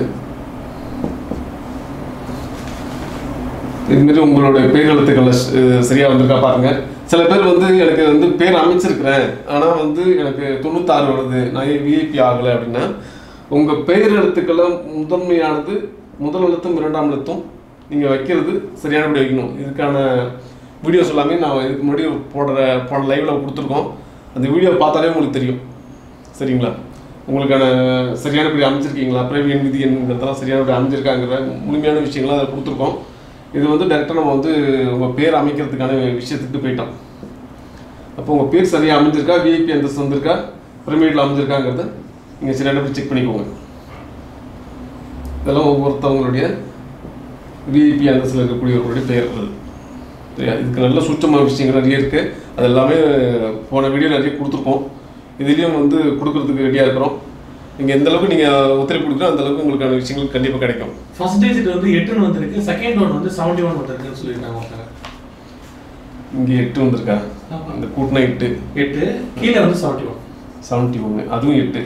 இதுமாரி உங்களுடைய பேர் எழுத்துக்கள் சரியாக வந்திருக்கா பாருங்க சில பேர் வந்து எனக்கு வந்து பேர் அமைச்சிருக்கிறேன் ஆனால் வந்து எனக்கு தொண்ணூத்தாறு வருது நான் விஐபி ஆகலை அப்படின்னா உங்கள் பெயர் எழுத்துக்களை முதன்மையானது முதல் எழுத்தும் இரண்டாம் எழுத்தும் நீங்கள் வைக்கிறது சரியானபடி வைக்கணும் இதுக்கான வீடியோஸ் எல்லாமே நான் இதுக்கு முன்னாடி போடுற போன லைவில் கொடுத்துருக்கோம் அந்த வீடியோ பார்த்தாலே உங்களுக்கு தெரியும் சரிங்களா உங்களுக்கான சரியானபடி அமைச்சிருக்கீங்களா பிரவியன் விதி என்கிறதெல்லாம் சரியானபடி அமைஞ்சிருக்காங்கிற முழுமையான விஷயங்கள்லாம் அதை கொடுத்துருக்கோம் இது வந்து டேரெக்டாக நம்ம வந்து உங்கள் பேர் அமைக்கிறதுக்கான விஷயத்துக்கு போயிட்டோம் அப்போ உங்கள் பேர் சரியாக அமைஞ்சிருக்கா விஐபி அந்தஸ்து வந்திருக்கா பிரமிடில் அமைஞ்சிருக்காங்கிறத நீங்கள் சரியானபடி செக் பண்ணிக்கோங்க இதெல்லாம் ஒவ்வொருத்தவங்களுடைய விஐபி அந்தஸ்தில் இருக்கக்கூடியவர்களுடைய பெயர்கள் சரியா இதுக்கு நல்ல சுத்தமான விஷயங்கள் நிறைய இருக்குது அது எல்லாமே போன வீடியோ நிறைய கொடுத்துருக்கோம் இதுலேயும் வந்து கொடுக்கறதுக்கு ரெடியாக இருக்கிறோம் நீங்கள் எந்த அளவுக்கு நீங்கள் ஒத்துழைப்பு கொடுக்குறோம் அந்த அளவுக்கு உங்களுக்கான விஷயங்கள் கண்டிப்பாக கிடைக்கும் ஃபர்ஸ்ட் டிஜிட் வந்து எட்டுன்னு வந்திருக்கு செகண்ட் ஒன் வந்து செவன்டி ஒன் வந்திருக்குன்னு சொல்லியிருக்காங்க ஒருத்தங்க இங்கே எட்டு வந்திருக்கா ஆமா. அந்த கூட்டினா எட்டு எட்டு கீழே வந்து செவன்டி ஒன் செவன்ட்டி ஒன்று அதுவும் எட்டு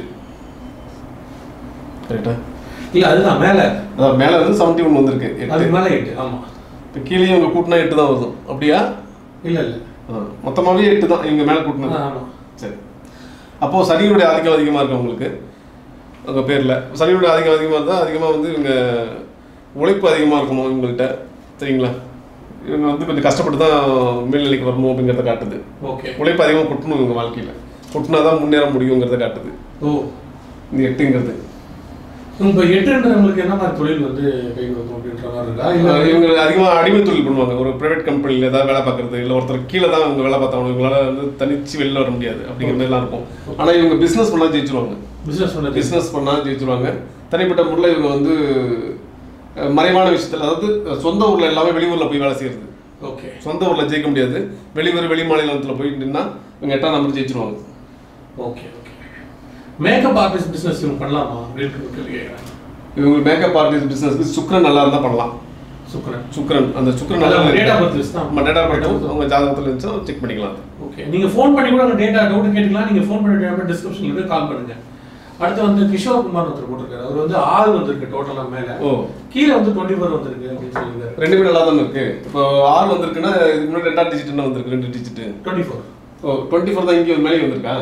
கரெக்டா இல்ல அதுதான் மேல அதான் மேலே வந்து செவன்ட்டி ஒன் வந்திருக்கு எட்டு அதுக்கு மேல எட்டு ஆமா இப்போ கீழே இவங்க கூட்டினா எட்டு தான் வரும் அப்படியா இல்ல இல்ல மொத்தமாகவே எட்டு தான் இவங்க மேலே கூட்டினது ஆமா சரி அப்போது சனியுடைய ஆதிக்கம் அதிகமாக இருக்கு உங்களுக்கு உங்கள் பேரில் சனியுடைய ஆதிக்கம் அதிகமாக இருந்தால் அதிகமாக வந்து இவங்க உழைப்பு அதிகமாக இருக்கணும் இவங்கள்ட்ட சரிங்களா இவங்க வந்து கொஞ்சம் கஷ்டப்பட்டு தான் மேல்நிலைக்கு வரணும் அப்படிங்கிறத காட்டுது ஓகே உழைப்பு அதிகமாக கொட்டணும் இவங்க வாழ்க்கையில் கொட்டினா தான் முன்னேற முடியுங்கிறத காட்டுது ஓ இந்த எட்டுங்கிறது இப்போ எட்டுன்றவங்களுக்கு என்ன மாதிரி தொழில் வந்து கை கொடுக்கும் அப்படின்ற மாதிரி இருக்கா இல்ல இவங்க அதிகமாக அடிமை தொழில் பண்ணுவாங்க ஒரு ப்ரைவேட் கம்பெனியில் ஏதாவது வேலை பார்க்குறது இல்லை ஒருத்தர் கீழே தான் இவங்க வேலை பார்த்தாங்க இவங்களால வந்து தனிச்சு வெளில வர முடியாது அப்படிங்கிற மாதிரிலாம் இருக்கும் ஆனால் இவங்க பிஸ்னஸ் பண்ணால் ஜெயிச்சிருவாங்க பிசினஸ் பண்ணது பிஸ்னஸ் பண்ணால் ஜெயிச்சிருவாங்க தனிப்பட்ட முறையில் இவங்க வந்து அஹ், மறைவான விஷயத்தில் அதாவது சொந்த ஊரில் எல்லாமே வெளியூரில் போய் வேலை செய்கிறது ஓகே சொந்த ஊரில் ஜெயிக்க முடியாது வெளியூர் வெளி மாநிலத்தில் போய் நின்னா இவங்க எட்டாம் நம்பர் ஜெயிச்சிருவாங்க okay okay makeup artist business இவங்க பண்ணலாமா அப்படின்னு கேள்வி கேட்குறாங்க இவங்க மேக்கப் ஆர்டிஸ்ட் பிஸ்னஸ்க்கு சுக்கரன் நல்லா இருந்தால் பண்ணலாம் சுக்கரன் சுக்கரன் அந்த சுக்கரன் அதான் நல்லா date of birth list தான். நம்ம டேட்டா பர்த் அவங்க ஜாதகத்தில் இருந்துச்சா செக் பண்ணிக்கலாம் ஓகே நீங்க ஃபோன் பண்ணி கூட உங்க டேட்டா டவுட் கேட்டுக்கலாம் நீங்க ஃபோன் பண்ணி டேட்டா டிஸ்கிரிப்ஷன்ல இருக்கு கால் பண்ணுங்க அடுத்து வந்து கிஷோர் குமார் ஒருத்தர் போட்டிருக்காரு அவர் வந்து ஆறு வந்திருக்கு டோட்டலா மேல ஓ கீழே வந்து டுவெண்ட்டி ஃபோர் வந்திருக்கு அப்படின்னு சொல்லியிருக்காரு ரெண்டுமே நல்லா தானே இருக்கு இப்போ ஆறு வந்திருக்குன்னா இதுக்கு முன்னாடி ரெண்டாம் டிஜிட் என்ன வந்திருக்கு ரெண்டு digit twenty four oh twenty four தான் இங்கே மேலே வந்திருக்கா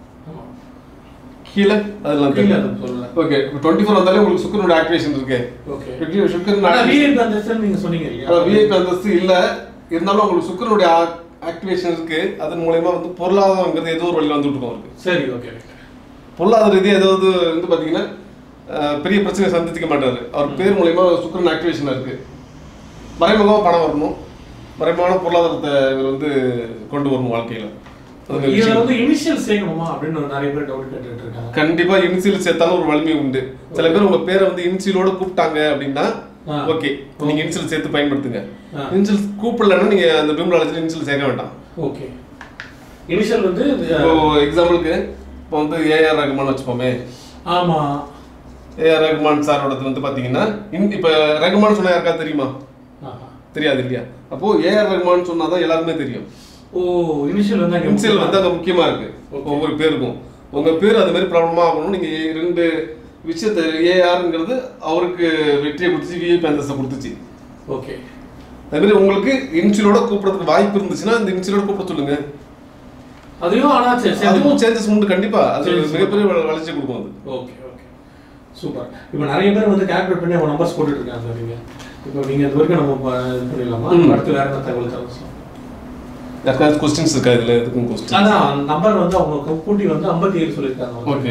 கீழே அதெல்லாம் கீழே தெரியும் அது சொல்லல ஓகே இப்போ டுவெண்ட்டி ஃபோர் வந்தாலே உங்களுக்கு சுக்கரனோட ஆக்டிவேஷன் இருக்கு ஓகே சுக்கரன் ஆனா விஐபி அந்த நீங்க சொன்னீங்க இல்லையா விஐபி அந்தஸ்து இல்ல இருந்தாலும் உங்களுக்கு சுக்கரனுடைய ஆக்டிவேஷன் இருக்கு அதன் மூலயமா வந்து பொருளாதாரங்கிறது ஏதோ ஒரு வழியில் வந்துட்டு இருக்கும் அவருக்கு சரி ஓகே பொருளாதார ரீதியாக ஏதாவது வந்து பார்த்தீங்கன்னா அஹ், பெரிய பிரச்சனை சந்திக்க மாட்டாரு அவர் பேர் மூலயமா சுக்கரன் ஆக்டிவேஷன் இருக்கு மறைமுகமாக பணம் வரணும் மறைமுகமான பொருளாதாரத்தை இவர் வந்து கொண்டு வரணும் வாழ்க்கையில் அது ஒரு இதுல விஷயம். வந்து இனிஷியல் சேர்க்கணுமா அப்படின்னு நிறைய பேர் டவுட் கேட்டுட்டு இருக்காங்க கண்டிப்பா இனிஷியல் சேர்த்தாலும் ஒரு வலிமை உண்டு சில பேர் உங்க பேரை வந்து இனிஷியலோட கூப்பிட்டாங்க அப்படின்னா ஆ. ஓகே நீங்க இனிஷியல் சேர்த்து பயன்படுத்துங்க ஆ. இனிஷியல் கூப்பிடலன்னா நீங்க அந்த பிம்பலாஜில் இனிஷியல் சேர்க்க வேண்டாம் ஓகே இனிஷியல் வந்து இப்போ எக்ஸாம்பிளுக்கு இப்போ வந்து ஏஆர் ரகுமான் வச்சுப்போமே ஆமா ஏஆர் ரகுமான் சாரோடது வந்து பாத்தீங்கன்னா இன் இப்போ ரகுமான் சொன்னா யாருக்கா தெரியுமா ஆஹா. தெரியாது இல்லையா அப்போ ஏஆர் ரகுமான் சொன்னாதான் எல்லாருமே தெரியும் ஓ இனிஷியல் வந்து அங்க இனிஷியல் வந்து அங்க முக்கியமா இருக்கு Okay. ஒவ்வொரு பேருக்கும் உங்க பேர் அது மாதிரி ப்ராப்ளமா ஆகணும் நீங்க ரெண்டு விஷயத்த ஏஆருங்கிறது அவருக்கு வெற்றியை கொடுத்துச்சு விஐபி அந்தஸ்தை கொடுத்துச்சு ஓகே அதே மாதிரி உங்களுக்கு இன்சிலோட கூப்பிடுறதுக்கு வாய்ப்பு இருந்துச்சுன்னா இந்த இன்சிலோட கூப்பிட சொல்லுங்க அதையும் ஆனா சரி சரி அதுவும் சேஞ்சஸ் உண்டு கண்டிப்பா அது Changes மிகப்பெரிய வள- வளர்ச்சி கொடுக்கும் அது ஓகே ஓகே சூப்பர் இப்போ நிறைய பேர் வந்து கால்குலேட் பண்ணி அவங்க நம்பர்ஸ் போட்டுட்டு இருக்காங்க சார் நீங்க இப்போ நீங்க இது வரைக்கும் நம்ம ப- இது பண்ணிடலாமா ம். அடுத்து வேற என்ன தகவல் தரலாம் யாருக்காவது கொஸ்டின்ஸ் இருக்கா இதுல எதுக்கும் கொஸ்டின் அதான் நம்பர் வந்து அவங்க கூட்டி வந்து ஐம்பத்தி ஏழு சொல்லியிருக்காங்க ஓகே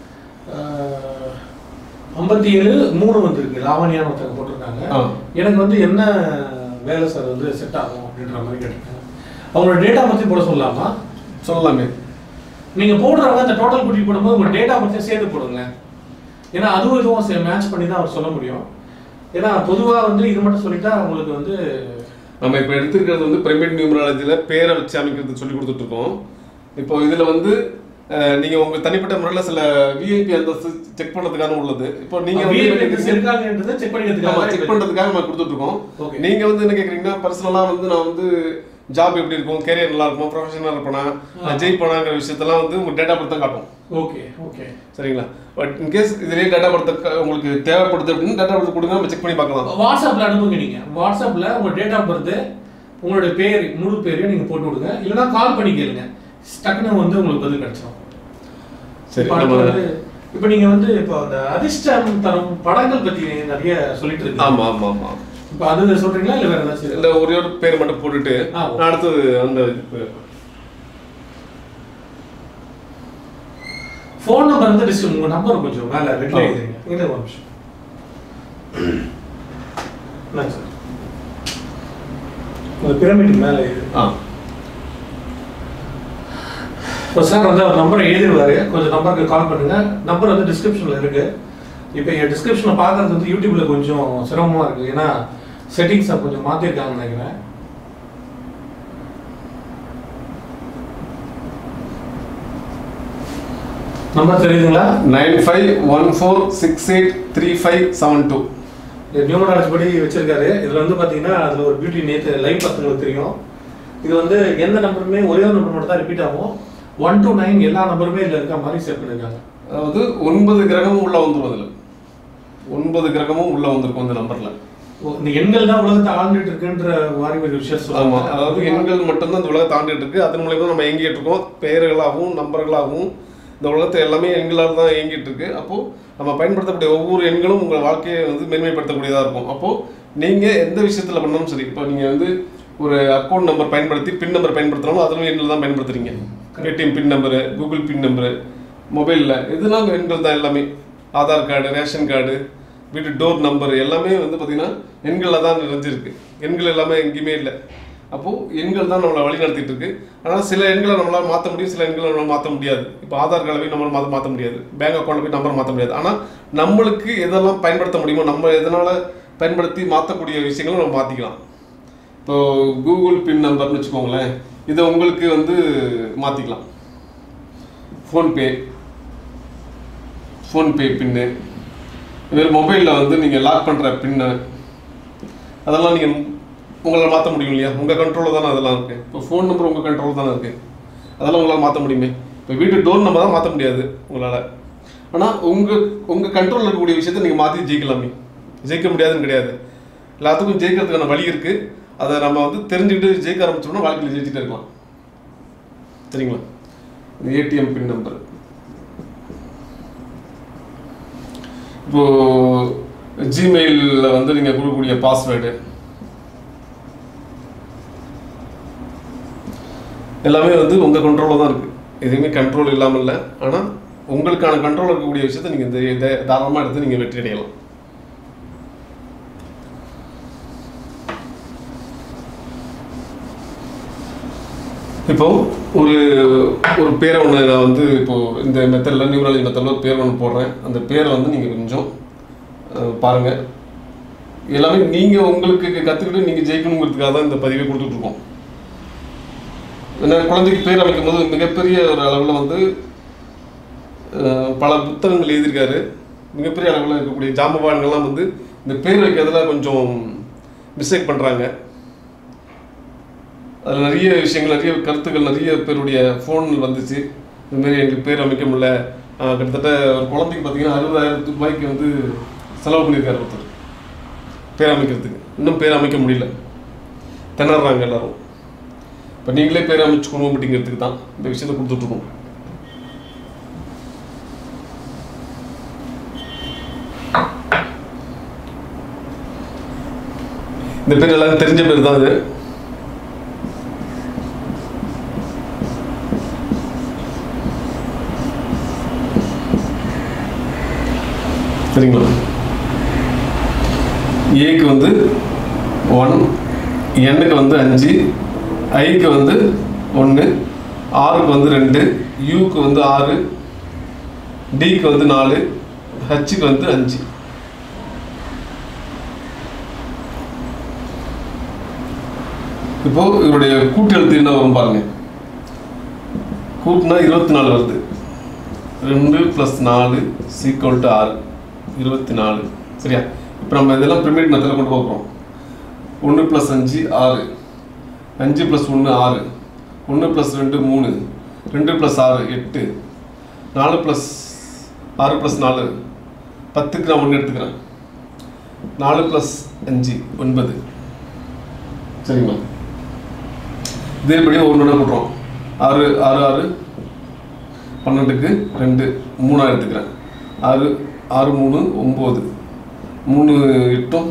ஐம்பத்தி ஏழு மூணு வந்திருக்கு லாவணியான ஒருத்தங்க போட்டிருக்காங்க ஆ. எனக்கு வந்து என்ன வேலை சார் வந்து செட் ஆகும் அப்படின்ற மாதிரி கேட்டிருக்காங்க அவங்களோட டேட்டா பற்றி போட சொல்லலாமா சொல்லலாமே நீங்க போடுறவங்க அந்த டோட்டல் கூட்டி போடும்போது உங்க டேட்டா பற்றி சேர்த்து போடுங்க ஏன்னா அதுவும் இதுவும் மேட்ச் பண்ணி தான் அவர் சொல்ல முடியும் ஏன்னா பொதுவா வந்து இது மட்டும் சொல்லிட்டா உங்களுக்கு வந்து நம்ம இப்போ எடுத்துக்கிறது வந்து பிரைமேட் நியூமராலஜியில் பேரை வச்சு அமைக்கிறதுக்கு சொல்லி கொடுத்துட்டு இருக்கோம் இப்போ இதில் வந்து அஹ், நீங்க உங்க தனிப்பட்ட முறையில் சில விஐபி அந்தஸ்து செக் பண்ணுறதுக்கான உள்ளது இப்போ நீங்க வந்து என்ன கேக்குறீங்க? இருக்காங்கன்றதை செக் ஆமா பண்ணிக்கிறதுக்காக செக் பண்றதுக்காக நம்ம கொடுத்துட்டு இருக்கோம் Okay. நீங்க வந்து என்ன கேக்குறீங்கன்னா பர்சனலா வந்து நான் வந்து ஜாப் எப்படி இருக்கும் கேரியர் நல்லா இருக்கும் ப்ரொஃபஷனல் இருப்பேனா நான் ஜெயிப்பேனாங்கிற விஷயத்தெல்லாம் வந்து உங்க டேட்டா பர்த் தான் காட்டும் ஓகே ஓகே சரிங்களா பட் இன்கேஸ் இதுலயே டேட்டா பர்த் உங்களுக்கு தேவைப்படுது அப்படின்னு டேட்டா பர்த் கொடுங்க நம்ம செக் பண்ணி பார்க்கலாம் வாட்ஸ்அப்ல அனுப்புங்க நீங்க வாட்ஸ்அப்ல உங்க டேட் ஆஃப் பர்த் உங்களுடைய பேர் முழு பேரையும் நீங்க போட்டு விடுங்க இல்லைன்னா கால் பண்ணி கேளுங்க டக்குன்னு வந்து உங்களுக்கு பதில் கிடைச்சிடும் சரி இப்ப நம்ம அடுத்து வந்து- இப்ப நீங்க வந்து இப்போ அந்த அதிர்ஷ்டம் தரும் படங்கள் பத்தி நிறைய சொல்லிட்டு இருக்கீங்க ஆமா ஆமா ஆமா இப்ப அது சொல்றீங்களா இல்ல வேற ஏதாச்சும் இந்த ஒரே ஒரு பேர் மட்டும் போட்டுட்டு ஆ, ஓகே. நான் அடுத்தது அந்த இது- ஃபோன் நம்பர் வந்து டிஸ்க் உங்க நம்பர் கொஞ்சம் மேல ரெட்ல ஆ. எழுதுங்க இங்க ஒரு நிமிஷம் என்னங்க சார் உங்க பிரமிட் மேல எழுது ஆ இப்போ சார் வந்து அவர் நம்பரை எழுதிடுவாரு கொஞ்சம் நம்பருக்கு கால் பண்ணுங்க நம்பர் வந்து டிஸ்கிரிப்ஷனில் இருக்கு இப்போ என் டிஸ்கிரிப்ஷனை பார்க்கறது வந்து யூடியூப்ல கொஞ்சம் சிரமமா இருக்கு ஏன்னா செட்டிங்ஸை கொஞ்சம் மாற்றிருக்காங்கன்னு நினைக்கிறேன் நம்பர் தெரியுதுங்களா nine five one four six eight three five seven two numerology படி வச்சிருக்காரு இதுல வந்து பாத்தீங்கன்னா அதுல ஒரு பியூட்டி நேத்து லைவ் பார்த்தவங்களுக்கு தெரியும் இது வந்து எந்த நம்பருமே ஒரே ஒரு நம்பர் மட்டும் தான் ரிப்பீட் ஆகும் ஒன் டு நைன் எல்லா நம்பருமே இதுல இருக்க மாதிரி செட் பண்ணிருக்காங்க அதாவது ஒன்பது கிரகமும் உள்ள வந்துரும் அதுல ஒன்பது கிரகமும் உள்ள வந்திருக்கும் அந்த நம்பர்ல ஓ, இந்த எண்கள் தான் உலகத்தை ஆண்டுட்டு இருக்குன்ற மாதிரி ஒரு விஷயம் ஆமா சொல்லுவாங்க அதாவது எண்கள் மட்டும்தான் இந்த உலகத்தை தாண்டிட்டு இருக்கு அதன் மூலியமா நம்ம இயங்கிட்டு இருக்கோம் பெயர்களாகவும் நம்பர்களாகவும் இந்த உலகத்தை எல்லாமே எண்களால் தான் இயங்கிட்டு இருக்கு அப்போ நம்ம பயன்படுத்தக்கூடிய ஒவ்வொரு எண்களும் உங்கள் வாழ்க்கையை வந்து மேன்மைப்படுத்தக்கூடியதா இருக்கும் அப்போ நீங்க எந்த விஷயத்துல பண்ணாலும் சரி இப்போ நீங்க வந்து ஒரு அக்கௌண்ட் நம்பர் பயன்படுத்தி பின் நம்பர் பயன்படுத்தினாலும் அதிலும் எண்கள் தான் பயன்படுத்துறீங்க ATM pin number Google pin number மொபைலில் இதெல்லாம் எண்கள் தான் எல்லாமே ஆதார் கார்டு ரேஷன் கார்டு வீட்டு டோர் நம்பர் எல்லாமே வந்து பார்த்தீங்கன்னா எண்களில் தான் நிறைஞ்சிருக்கு எண்கள் எல்லாமே எங்கேயுமே இல்லை அப்போது எண்கள் தான் நம்மளை வழி நடத்திட்டு இருக்கு ஆனால் சில எண்களை நம்மளால் மாற்ற முடியும் சில எண்களை நம்மளால் மாற்ற முடியாது இப்போ ஆதார் கார்டை போய் நம்மளால் மாற்ற மாற்ற முடியாது பேங்க் அக்கௌண்ட்டில் போய் நம்பர் மாற்ற முடியாது ஆனால் நம்மளுக்கு எதெல்லாம் பயன்படுத்த முடியுமோ நம்ம எதனால் பயன்படுத்தி மாற்றக்கூடிய விஷயங்களும் நம்ம மாற்றிக்கலாம் இப்போ கூகுள் பின் நம்பர்னு வச்சுக்கோங்களேன் இதை உங்களுக்கு வந்து மாற்றிக்கலாம் ஃபோன்பே ஃபோன்பே பின்னு இதுமாரி மொபைலில் வந்து நீங்கள் லாக் பண்ணுற பின்னு அதெல்லாம் நீங்கள் உங்களால் மாற்ற முடியும் இல்லையா உங்கள் கண்ட்ரோலில் தானே அதெல்லாம் இருக்குது இப்போ ஃபோன் நம்பர் உங்கள் கண்ட்ரோலில் தானே இருக்குது அதெல்லாம் உங்களால் மாற்ற முடியுமே இப்போ வீட்டு டோர் நம்பர் தான் மாற்ற முடியாது உங்களால் ஆனால் உங்கள் உங்கள் கண்ட்ரோலில் இருக்கக்கூடிய விஷயத்தை நீங்கள் மாற்றி ஜெயிக்கலாமே ஜெயிக்க முடியாதுன்னு கிடையாது எல்லாத்துக்கும் ஜெயிக்கிறதுக்கான வழி இருக்குது அதை நம்ம வந்து தெரிஞ்சுக்கிட்டு ஜெயிக்க ஆரம்பிச்சோம்னா வாழ்க்கையில் ஜெயிச்சுட்டே இருக்கலாம் சரிங்களா இந்த ஏடிஎம் பின் நம்பர் இப்போ ஜிமெயிலில் வந்து நீங்கள் கொடுக்கக்கூடிய பாஸ்வேர்டு எல்லாமே வந்து உங்கள் கண்ட்ரோலில் தான் இருக்குது எதுவுமே கண்ட்ரோல் இல்லாமல் இல்லை ஆனால் உங்களுக்கான கண்ட்ரோல் இருக்கக்கூடிய விஷயத்தை நீங்கள் இந்த இதை தாராளமாக எடுத்து நீங்கள் வெற்றி அடையலாம் இப்போ ஒரு ஒரு பேரை ஒன்று நான் வந்து இப்போ இந்த மெத்தடில் நியூரலஜி மெத்தடில் ஒரு பேர் ஒன்று போடுறேன் அந்த பேரை வந்து நீங்கள் கொஞ்சம் அஹ், பாருங்க எல்லாமே நீங்கள் உங்களுக்கு கற்றுக்கிட்டு நீங்கள் ஜெயிக்கணுங்கிறதுக்காக தான் இந்த பதிவை கொடுத்துட்ருக்கோம் ஏன்னா குழந்தைக்கு பேர் அமைக்கும் போது மிகப்பெரிய ஒரு அளவில் வந்து அஹ், பல புத்தகங்கள் எழுதியிருக்காரு மிகப்பெரிய அளவில் இருக்கக்கூடிய ஜாம்பவான்கள்லாம் வந்து இந்த பேர் வைக்கிறதுல கொஞ்சம் மிஸ்டேக் பண்ணுறாங்க அதில் நிறைய விஷயங்கள் நிறைய கருத்துக்கள் நிறைய பேருடைய ஃபோன் வந்துச்சு இதுமாரி எங்களுக்கு பேர் அமைக்க முடியல ஆஹ் கிட்டத்தட்ட ஒரு குழந்தைக்கு பார்த்தீங்கன்னா அறுபதாயிரம் ரூபாய்க்கு வந்து செலவு பண்ணியிருக்காரு ஒருத்தர் பேர் அமைக்கிறதுக்கு இன்னும் பேர் அமைக்க முடியல திணறாங்க எல்லாரும் இப்போ நீங்களே பேர் அமைச்சுக்கணும் அப்படிங்கிறதுக்கு தான் இந்த விஷயத்தை கொடுத்துட்ருக்கோம் இந்த பேர் எல்லாரும் தெரிஞ்ச பேர் தான் அது சரிங்களா ஏக்கு வந்து ஒன் எண்ணுக்கு வந்து அஞ்சு ஐக்கு வந்து ஒன்று ஆறுக்கு வந்து ரெண்டு யூக்கு வந்து ஆறு டிக்கு வந்து நாலு ஹச்சுக்கு வந்து அஞ்சு இப்போ இவருடைய கூட்டு எழுத்து என்ன வரும் பாருங்க கூட்டுனா இருபத்தி நாலு வருது ரெண்டு ப்ளஸ் நாலு சீக்வல் டு ஆறு இருபத்தி நாலு சரியா இப்போ நம்ம இதெல்லாம் ப்ரிமேட் மெத்தடில் கொண்டு போகிறோம் ஒன்று ப்ளஸ் அஞ்சு ஆறு அஞ்சு ப்ளஸ் ஒன்று ஆறு ஒன்று ப்ளஸ் ரெண்டு மூணு ரெண்டு ப்ளஸ் ஆறு எட்டு நாலு ப்ளஸ் ஆறு ப்ளஸ் நாலு பத்துக்கு நான் ஒன்று எடுத்துக்கிறேன் நாலு ப்ளஸ் அஞ்சு ஒன்பது சரிங்களா இதேபடியே ஒன்று ஒன்றா போட்டுறோம் ஆறு ஆறு ஆறு பன்னெண்டுக்கு ரெண்டு மூணா எடுத்துக்கிறேன் ஆறு ஆறு மூணு ஒம்பது மூணு எட்டும்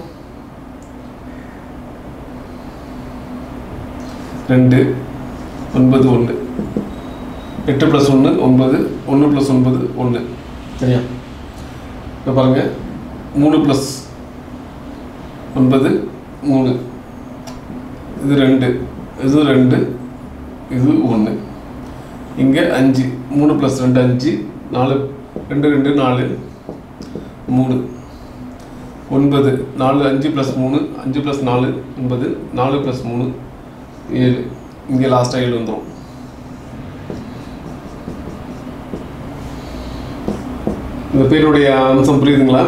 ரெண்டு ஒன்பது ஒன்று எட்டு ப்ளஸ் ஒன்று ஒன்பது ஒன்று ப்ளஸ் ஒன்பது ஒன்று சரியா இப்போ பாருங்கள் மூணு ப்ளஸ் ஒன்பது மூணு இது ரெண்டு இது ரெண்டு இது ஒன்று இங்கே அஞ்சு மூணு ப்ளஸ் ரெண்டு அஞ்சு நாலு ரெண்டு ரெண்டு நாலு மூணு ஒன்பது நாலு அஞ்சு ப்ளஸ் மூணு அஞ்சு ப்ளஸ் நாலு ஒன்பது நாலு ப்ளஸ் மூணு ஏழு இங்கே லாஸ்ட்டாக ஏழு வந்துடும் இந்த பேருடைய அம்சம் புரியுதுங்களா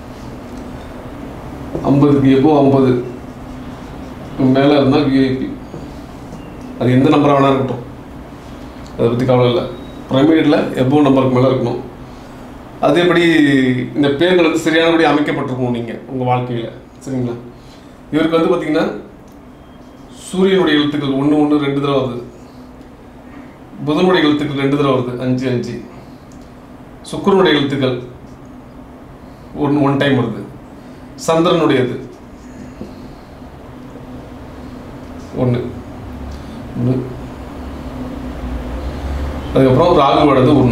ஐம்பதுக்கு எபோ ஐம்பது மேலே இருந்தால் விஐபி அது எந்த நம்பராக வேணா இருக்கட்டும் அதை பற்றி கவலை இல்லை பிரமிடில் எபோ நம்பருக்கு மேலே இருக்கணும் அதேபடி இந்த பேர்கள் வந்து சரியானபடி அமைக்கப்பட்டிருக்கணும் நீங்கள் உங்கள் வாழ்க்கையில் சரிங்களா இவருக்கு வந்து பார்த்தீங்கன்னா சூரியனுடைய எழுத்துக்கள் ஒன்று ஒன்று ரெண்டு தடவை வருது புதனுடைய எழுத்துக்கள் ரெண்டு தடவை வருது அஞ்சு அஞ்சு சுக்கிரனுடைய எழுத்துக்கள் ஒன் ஒன் டைம் வருது சந்திரனுடையது ஒன்று ஒன்று அதுக்கப்புறம் ராகுவோடது ஒன்று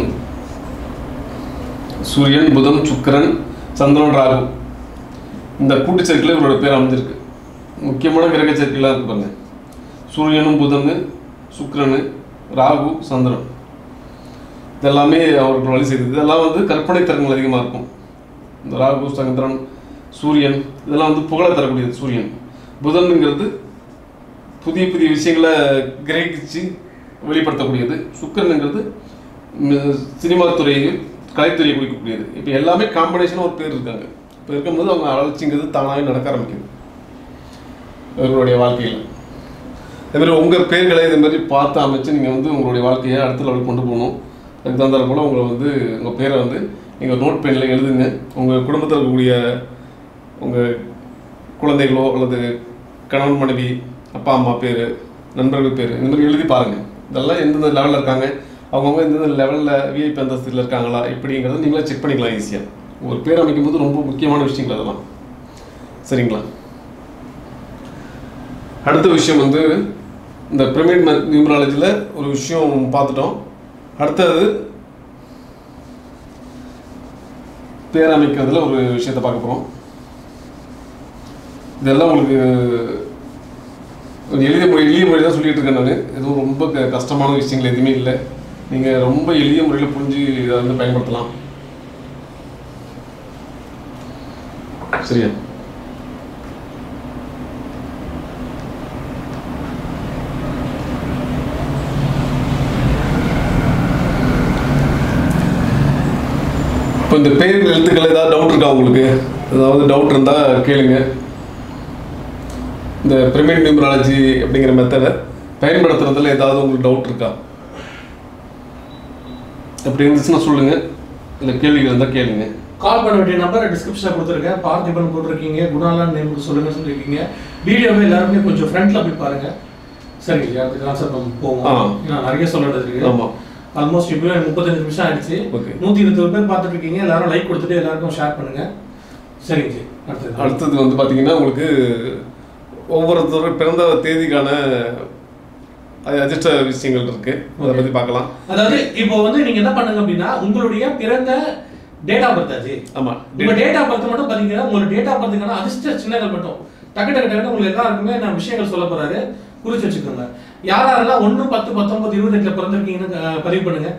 சூரியன் புதன் சுக்கிரன் சந்திரன் ராகு இந்த கூட்டுச்சேர்க்கையில் இவரோட பேர் அமைஞ்சிருக்கு முக்கியமான கிரக சேர்க்கைலாம் இருக்கு பாருங்க சூரியனும் புதன் சுக்கிரனு ராகு சந்திரன் இதெல்லாமே அவருக்கு வழி செய்யுது இதெல்லாம் வந்து கற்பனை திறன்கள் அதிகமாக இருக்கும் இந்த ராகு சந்திரன் சூரியன் இதெல்லாம் வந்து புகழ தரக்கூடியது சூரியன் புதனுங்கிறது புதிய புதிய விஷயங்களை கிரகிச்சு வெளிப்படுத்தக்கூடியது சுக்கிரனுங்கிறது ம், சினிமா துறையை கலைத்துறையை குறிக்கக்கூடியது இப்போ எல்லாமே காம்பினேஷனாக ஒரு பேர் இருக்காங்க இப்போ இருக்கும்போது அவங்க வளர்ச்சிங்கிறது தானாகவே நடக்க ஆரம்பிக்குது இவர்களுடைய வாழ்க்கையில் அதே மாதிரி உங்கள் பேர்களை இது மாதிரி பார்த்து அமைச்சு நீங்கள் வந்து உங்களுடைய வாழ்க்கையை அடுத்த லெவலுக்கு கொண்டு போகணும் அதுக்கு தகுந்தாற் போல் உங்களை வந்து உங்கள் பேரை வந்து நீங்கள் நோட் பெனில் எழுதுங்க உங்கள் குடும்பத்தில் இருக்கக்கூடிய உங்கள் குழந்தைகளோ அல்லது கணவன் மனைவி அப்பா அம்மா பேர் நண்பர்கள் பேர் இந்த மாதிரி எழுதி பாருங்கள் இதெல்லாம் எந்தெந்த லெவலில் இருக்காங்க அவங்கவுங்க எந்தெந்த லெவலில் விஐபி அந்தஸ்தில் இருக்காங்களா இப்படிங்கிறத நீங்களே செக் பண்ணிக்கலாம் ஈஸியாக ஒரு பேர் அமைக்கும் போது ரொம்ப முக்கியமான விஷயங்கள் அதெல்லாம் சரிங்களா அடுத்த விஷயம் வந்து இந்த பிரமிட் நியூமராலஜியில் ஒரு விஷயம் பார்த்துட்டோம் அடுத்தது பேர் அமைக்கிறதுல ஒரு விஷயத்தை பார்க்க போகிறோம் இதெல்லாம் உங்களுக்கு ஒரு எளிய மொழி எளிய மொழி தான் சொல்லிட்டு இருக்கேன் நான் எதுவும் ரொம்ப க- கஷ்டமான விஷயங்கள் எதுவுமே இல்லை நீங்கள் ரொம்ப எளிய முறையில் புரிஞ்சு இதை வந்து பயன்படுத்தலாம் சரியா இப்போ இந்த பேர் எழுத்துக்கள் ஏதாவது டவுட் இருக்கா உங்களுக்கு ஏதாவது டவுட் இருந்தால் கேளுங்க இந்த பிரமிட் நியூமராலஜி அப்படிங்கிற மெத்தடை பயன்படுத்துறதுல ஏதாவது உங்களுக்கு டவுட் இருக்கா அப்படி இருந்துச்சுன்னா சொல்லுங்க இல்லை கேள்விகள் இருந்தால் கேளுங்க கால் பண்ண வேண்டிய நம்பர் டிஸ்கிரிப்ஷனில் கொடுத்துருக்கேன் பார்த்திபன் போட்டிருக்கீங்க குணாலான் நேம் சொல்லுங்க சொல்லியிருக்கீங்க வீடியோவை எல்லாருமே கொஞ்சம் ஃப்ரண்ட்ல போய் பாருங்க சரி அதுக்கு ஆன்சர் நம்ம ஆ. போவோம் ஏன்னா நிறைய சொல்றது இருக்கு ஆமாம் ஆல்மோஸ்ட் இப்போ முப்பத்தஞ்சு நிமிஷம் ஆயிடுச்சு ஓகே நூத்தி இருபது பேர் பார்த்துட்டு இருக்கீங்க எல்லாரும் லைக் கொடுத்துட்டு எல்லாருக்கும் ஷேர் பண்ணுங்க சரிங்க ஜி அடுத்தது அடுத்தது வந்து பார்த்தீங்கன்னா உங்களுக்கு ஒவ்வொருத்தரும் பிறந்த தேதிக்கான அது அதிர்ஷ்ட விஷயங்கள் இருக்கு அதை பற்றி பார்க்கலாம் அதாவது இப்போ வந்து நீங்க என்ன பண்ணுங்க அப்படின்னா உங்களுடைய பிறந்த டேட் ஆஃப் பர்த் ஆச்சு ஆமாம் உங்க டேட் ஆஃப் பர்த் மட்டும் பாத்தீங்கன்னா உங்களோட டேட் ஆஃப் பர்த்துக்கான அதிர்ஷ்ட சின்னங்கள் மட்டும் டக்கு டக்கு டக்கு உங்களுக்கு எல்லாருக்குமே நான் விஷயங்கள் சொல்ல போறாரு குறிச்சு வச்சுக்கோங்க யார் யாரெல்லாம் ஒண்ணு பத்து பத்தொன்பது இருபத்தெட்டுல பிறந்திருக்கீங்கன்னு அஹ், பதிவு பண்ணுங்க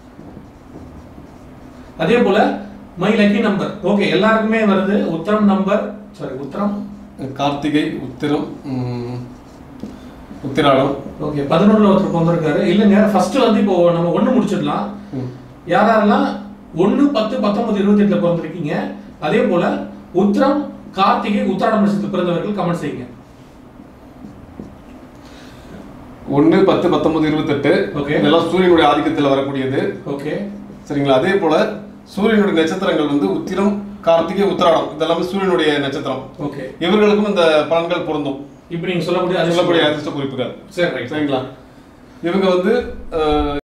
அதே போல மை லக்கி நம்பர் ஓகே எல்லாருக்குமே வருது உத்தரம் நம்பர் சாரி உத்தரம் கார்த்திகை உத்திரம் ம், உத்திராடம் ஓகே பதினொன்றுல ஒருத்தர் பிறந்திருக்காரு இல்லைங்க ஃபர்ஸ்ட் வந்து இப்போ நம்ம ஒண்ணு முடிச்சிடலாம் ம். யார் யாரெல்லாம் ஒண்ணு பத்து பத்தொன்பது இருபத்தெட்டுல பிறந்திருக்கீங்க அதே போல உத்திரம் கார்த்திகை உத்திராடம் நட்சத்திரத்தில் பிறந்தவர்கள் கமெண்ட் செய்யுங்க ஒன்று பத்து பத்தொன்பது இருபத்தெட்டு Okay. இதெல்லாம் சூரியனுடைய ஆதிக்கத்தில் வரக்கூடியது ஓகே சரிங்களா அதே போல சூரியனுடைய நட்சத்திரங்கள் வந்து உத்திரம் கார்த்திகை உத்திராடம் இதெல்லாமே சூரியனுடைய நட்சத்திரம் ஓகே இவர்களுக்கும் இந்த பலன்கள் பொருந்தும் இப்போ நீங்க சொல்லக்கூடிய அதிர்ஷ்ட சொல்லக்கூடிய அதிர்ஷ்ட குறிப்புகள் சரி ரைட் சரிங்களா இவங்க வந்து அஹ்,